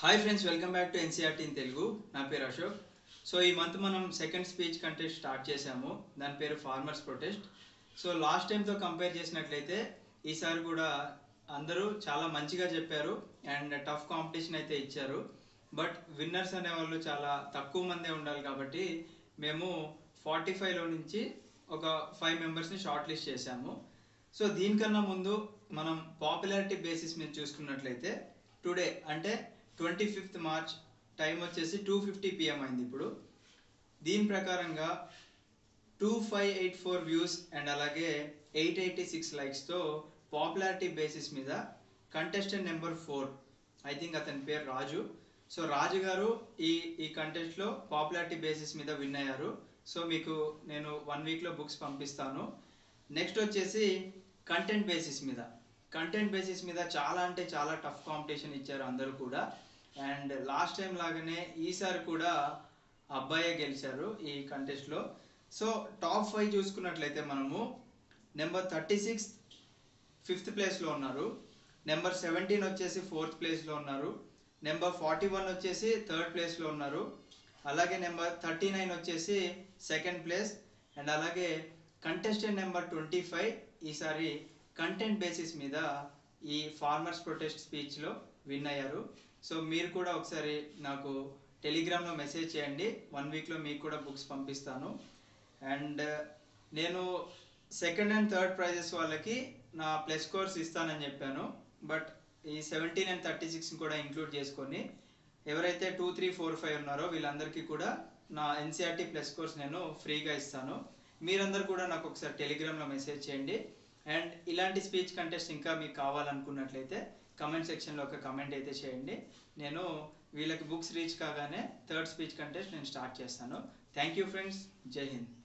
hi friends welcome back to NCERT in Telugu నా పేరు Ashok so ఈ మంత్ మనం సెకండ్ స్పీచ్ కంటెస్ట్ స్టార్ట్ చేశాము దాని పేరు ఫార్మర్స్ ప్రొటెస్ట్ సో లాస్ట్ టైంతో కంపేర్ చేసినట్లయితే ఈసారి కూడా అందరూ చాలా మంచిగా చెప్పారు అండ్ టఫ్ కాంపిటీషన్ అయితే ఇచ్చారు బట్ విన్నర్స్ అనేవాళ్ళు చాలా తక్కువ మందే ఉండాలి కాబట్టి మేము ఫార్టీ ఫైవ్లో నుంచి ఒక ఫైవ్ మెంబర్స్ని షార్ట్ లిస్ట్ చేశాము సో దీనికన్నా ముందు మనం పాపులారిటీ బేసిస్ మీద చూసుకున్నట్లయితే టుడే అంటే ట్వంటీ ఫిఫ్త్ మార్చ్ టైం వచ్చేసి టూ ఫిఫ్టీ పిఎం అయింది ఇప్పుడు దీని ప్రకారంగా two five eight four views and అలాగే ఎయిట్ ఎయిటీ సిక్స్ లైక్స్తో పాపులారిటీ బేసిస్ మీద contestant number four I think అతని పేరు రాజు సో రాజు గారు ఈ ఈ కంటెస్ట్లో పాపులారిటీ బేసిస్ మీద విన్ అయ్యారు సో మీకు నేను వన్ వీక్లో బుక్స్ పంపిస్తాను నెక్స్ట్ వచ్చేసి కంటెంట్ బేసిస్ మీద కంటెంట్ బేసిస్ మీద చాలా అంటే చాలా టఫ్ కాంపిటీషన్ ఇచ్చారు అందరూ కూడా అండ్ లాస్ట్ టైం లాగానే ఈసారి కూడా అబ్బాయే గెలిచారు ఈ కంటెస్ట్లో సో టాప్ ఫైవ్ చూసుకున్నట్లయితే మనము నెంబర్ థర్టీ సిక్స్ ఫిఫ్త్ ప్లేస్లో ఉన్నారు నెంబర్ సెవెంటీన్ వచ్చేసి ఫోర్త్ ప్లేస్లో ఉన్నారు నెంబర్ ఫార్టీ వన్ వచ్చేసి థర్డ్ ప్లేస్లో ఉన్నారు అలాగే నెంబర్ థర్టీ నైన్ వచ్చేసి సెకండ్ ప్లేస్ అండ్ అలాగే కంటెస్టెంట్ నెంబర్ ట్వంటీ ఫైవ్ ఈసారి కంటెంట్ బేసిస్ మీద ఈ ఫార్మర్స్ ప్రొటెస్ట్ స్పీచ్లో విన్ అయ్యారు సో మీరు కూడా ఒకసారి నాకు టెలిగ్రామ్లో మెసేజ్ చేయండి వన్ వీక్లో మీకు కూడా బుక్స్ పంపిస్తాను అండ్ నేను సెకండ్ అండ్ థర్డ్ ప్రైజెస్ వాళ్ళకి నా ప్లస్ కోర్స్ ఇస్తానని చెప్పాను బట్ ఈ సెవెంటీన్ అండ్ థర్టీ సిక్స్ని కూడా ఇంక్లూడ్ చేసుకొని ఎవరైతే టూ త్రీ ఫోర్ ఫైవ్ ఉన్నారో వీళ్ళందరికీ కూడా నా ఎన్సీఆర్టీ ప్లస్ కోర్స్ నేను ఫ్రీగా ఇస్తాను మీరందరూ కూడా నాకు ఒకసారి టెలిగ్రామ్లో మెసేజ్ చేయండి అండ్ ఇలాంటి స్పీచ్ కంటెస్ట్ ఇంకా మీకు కావాలనుకున్నట్లయితే కమెంట్ సెక్షన్లో ఒక కమెంట్ అయితే చేయండి నేను వీళ్ళకి బుక్స్ రీచ్ కాగానే థర్డ్ స్పీచ్ కంటెస్ట్ నేను స్టార్ట్ చేస్తాను థ్యాంక్ యూ ఫ్రెండ్స్ జై హింద్